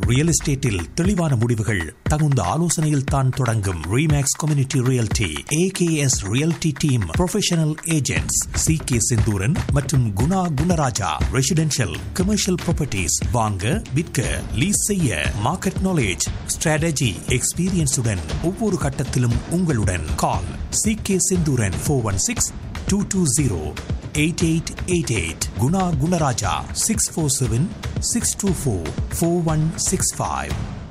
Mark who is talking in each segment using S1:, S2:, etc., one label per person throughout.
S1: Real எஸ்டேட்டில் தெளிவான முடிவுகள் தகுந்த ஆலோசனையில் தான் தொடங்கும் Remax community realty AKS realty team professional agents C K Senthooran மற்றும் Guna Gunaraja residential commercial properties வாங்க விற்க லீஸ் செய்ய மார்க்கெட் நாலேஜ் ஸ்ட்ராட்டஜி எக்ஸ்பீரியன்ஸுடன் ஒவ்வொரு கட்டத்திலும் உங்களுடன் call C K Senthooran four one six two two zero eight eight eight eight Guna Gunaraja six four seven six two four four one six five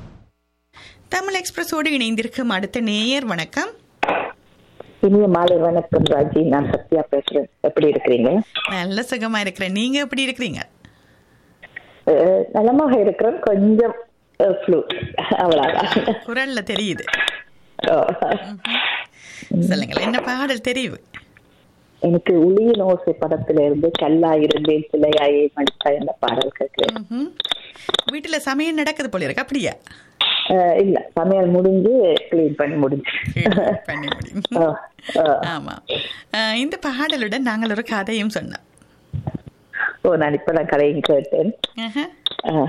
S2: Tamil எக்ஸ்பிரஸோடு இணைந்திருக்கும் அடுத்த நேயர் வணக்கம்
S3: இனிய மாலை வணக்கம் ராஜி நான் சத்யா பேசுறேன் எப்படி இருக்கிறீங்க
S2: நல்ல சுகமா இருக்கிறேன் நீங்க எப்படி இருக்கிறீங்க
S3: அஹ், நலமாக இருக்கிறேன் கொஞ்சம் ஃப்ளூ அவ்வளவுதான்
S2: குரல்ல தெரியுது
S3: ஓ.
S2: சொல்லுங்கள் என்ன பாடல் தெரிவு
S3: எனக்கு உளியின் ஓசை படத்துல இருந்து கல்லா இருந்தேன் சிலையாயே மடித்தா என்ற பாடல் கேட்கிறேன்
S2: ம்ஹும். வீட்டுல சமையல் நடக்குது போல இருக்கு அப்படியா
S3: அஹ், இல்ல சமையல் முடிஞ்சு கிளீன் பண்ணி முடிஞ்சு
S2: பண்ணி முடியும்
S3: ஓ, ஓ.
S2: ஆமா அஹ், இந்த பாடலுடன் நாங்கள் ஒரு கதையும் சொன்னோம்
S3: ஓ நான் இப்பதான் கதையும் கேட்டேன்
S2: ஆஹா.
S3: அஹ்,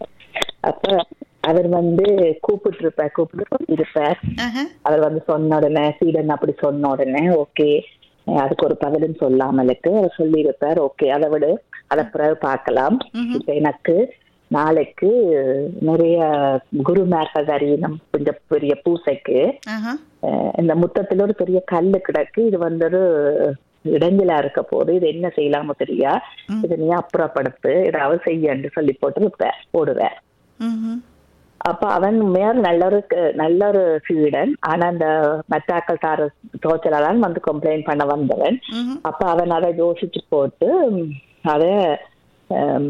S3: அப்ப அவர் வந்து கூப்பிட்டு இருப்பார் கூப்பிட்டு இருப்பார்
S2: ஆஹா.
S3: அவர் வந்து சொன்ன உடனே சீடன் அப்படி சொன்ன உடனே ஓகே அதுக்கு ஒரு பதிலும் சொல்லாமலுக்கு அவர் சொல்லியிருப்பார் ஓகே அதை விட அதை பிறகு பார்க்கலாம் இப்ப எனக்கு நாளைக்கு நிறைய குருமார்கள் அறியணும் கொஞ்சம் பெரிய பூசைக்கு
S2: ஆஹா.
S3: அஹ் இந்த முத்தத்துல ஒரு பெரிய கல்லு கிடக்கு இது வந்து ஒரு இடைஞ்சலா இருக்க போது இது என்ன செய்யலாமோ தெரியா இது நீ அப்புறப்படுத்து ஏதாவது செய்யன்னு சொல்லி போட்டு இருப்பார் போடுவேன்
S2: ம்ஹும்.
S3: அப்ப அவன் மேல் நல்ல ஒரு நல்ல ஒரு சீடன் ஆனா அந்த மெத்தாக்கள் தார தோச்சலாதான் வந்து கம்ப்ளைண்ட் பண்ண வந்தவன்
S2: ம்ஹும்.
S3: அப்ப அவன் அதை யோசிச்சு போட்டு ம், அத ம்,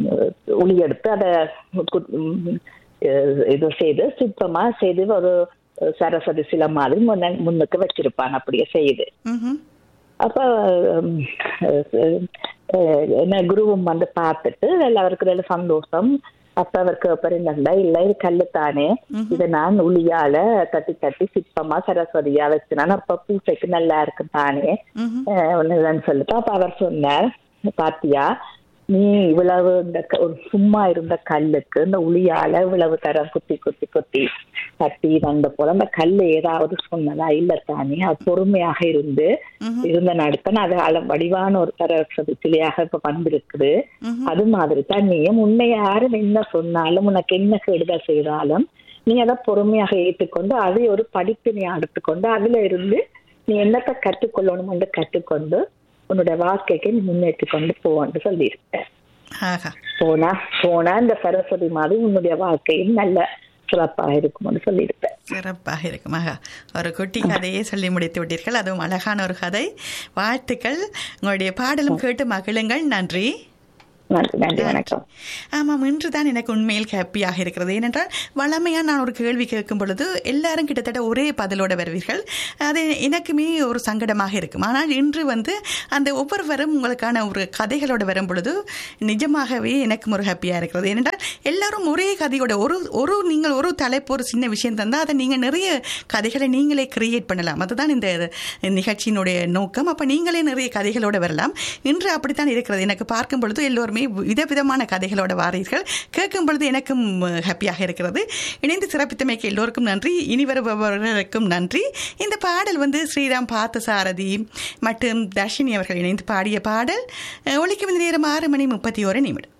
S3: உளி எடுத்து அதை கு- ம், அஹ் இது செய்து சிற்பமா செய்து ஒரு சரஸ்வதி சில மாதிரி முன்ன முன்னுக்கு வச்சிருப்பான் அப்படியே செய்து
S2: ம்ஹும்.
S3: அப்ப ம், அஹ், அஹ், என்ன குருவும் வந்து பார்த்துட்டு எல்லாருக்கும் நல்ல சந்தோஷம் அப்ப அவருக்கு பிறந்தா இல்ல இது கல்லு தானே இதை நான் உளியால தட்டி தட்டி சிற்பமா சரஸ்வதியா வச்சுனான் அப்ப பூசைக்கு நல்லா இருக்கு தானே
S2: ம்ஹும்.
S3: அஹ், ஒண்ணுதான் சொல்லிட்டு அப்ப அவர் சொன்னார் பாத்தியா நீ இவ்வளவு இந்த க- ஒரு சும்மா இருந்த கல்லுக்கு இந்த உளியால இவ்வளவு தரம் குத்தி குத்தி குத்தி தட்டி வந்த போல அந்த கல்லு ஏதாவது சொன்னதா இல்ல தானே அது பொறுமையாக இருந்து இருந்த நடத்தன் அது அள வடிவான ஒரு சரஸ்வதி சிலையாக இப்ப வந்திருக்குது அது மாதிரி தான் நீயும் உன்னை யாரும் என்ன சொன்னாலும் உனக்கு என்ன கெடுதல் செய்தாலும் நீ அதை பொறுமையாக ஏற்றுக்கொண்டு அதை ஒரு படிப்பினை எடுத்துக்கொண்டு அதுல இருந்து நீ என்னத்தை கற்றுக்கொள்ளணும் என்று கற்றுக்கொண்டு உன்னுடைய வாழ்க்கைக்கு நீ முன்னேற்றி கொண்டு போவான்னு சொல்லியிருக்கேன்
S2: ஆஹா
S3: போனா போனா இந்த சரஸ்வதி மாதிரி உன்னுடைய வாழ்க்கையும் நல்ல சிறப்பாக இருக்கும்னு சொல்லியிருப்பேன்
S2: சிறப்பாக இருக்கும் ஆகா ஒரு குட்டி கதையை சொல்லி முடித்து விட்டீர்கள் அதுவும் அழகான ஒரு கதை வாழ்த்துக்கள் உங்களுடைய பாடலும் கேட்டு மகிழுங்கள் நன்றி
S3: நன்றி நன்றி வணக்கம்
S2: ஆமாம் இன்று தான் எனக்கு உண்மையில் ஹாப்பியாக இருக்கிறது ஏனென்றால் வளமையாக நான் ஒரு கேள்வி கேட்கும் பொழுது எல்லாரும் கிட்டத்தட்ட ஒரே பதிலோட வருவீர்கள் அது எனக்குமே ஒரு சங்கடமாக இருக்கும் ஆனால் இன்று வந்து அந்த ஒவ்வொருவரும் உங்களுக்கான ஒரு கதைகளோட வரும் பொழுது நிஜமாகவே எனக்கும் ஒரு ஹாப்பியாக இருக்கிறது ஏனென்றால் எல்லாரும் ஒரே கதையோட ஒரு ஒரு நீங்கள் ஒரு தலைப்பு ஒரு சின்ன விஷயம் தந்தால் அதை நீங்கள் நிறைய கதைகளை நீங்களே கிரியேட் பண்ணலாம் அதுதான் இந்த நிகழ்ச்சியினுடைய நோக்கம் அப்போ நீங்களே நிறைய கதைகளோட வரலாம் இன்று அப்படித்தான் இருக்கிறது எனக்கு பார்க்கும் பொழுது எல்லோருமே விதவிதமான கதைகளோட வாரீர்கள் கேட்கும் பொழுது எனக்கும் ஹாப்பியாக இருக்கிறது இணைந்து சிறப்பித்தமைக்கு எல்லோருக்கும் நன்றி இனி வருபவர்களுக்கும் நன்றி இந்த பாடல் வந்து ஸ்ரீராம் பார்த்தசாரதி மற்றும் தர்ஷினி அவர்கள் இணைந்து பாடிய பாடல் அஹ், ஒலிக்கும் இந்த நேரம் ஆறு மணி முப்பத்தி ஒரு நிமிடம்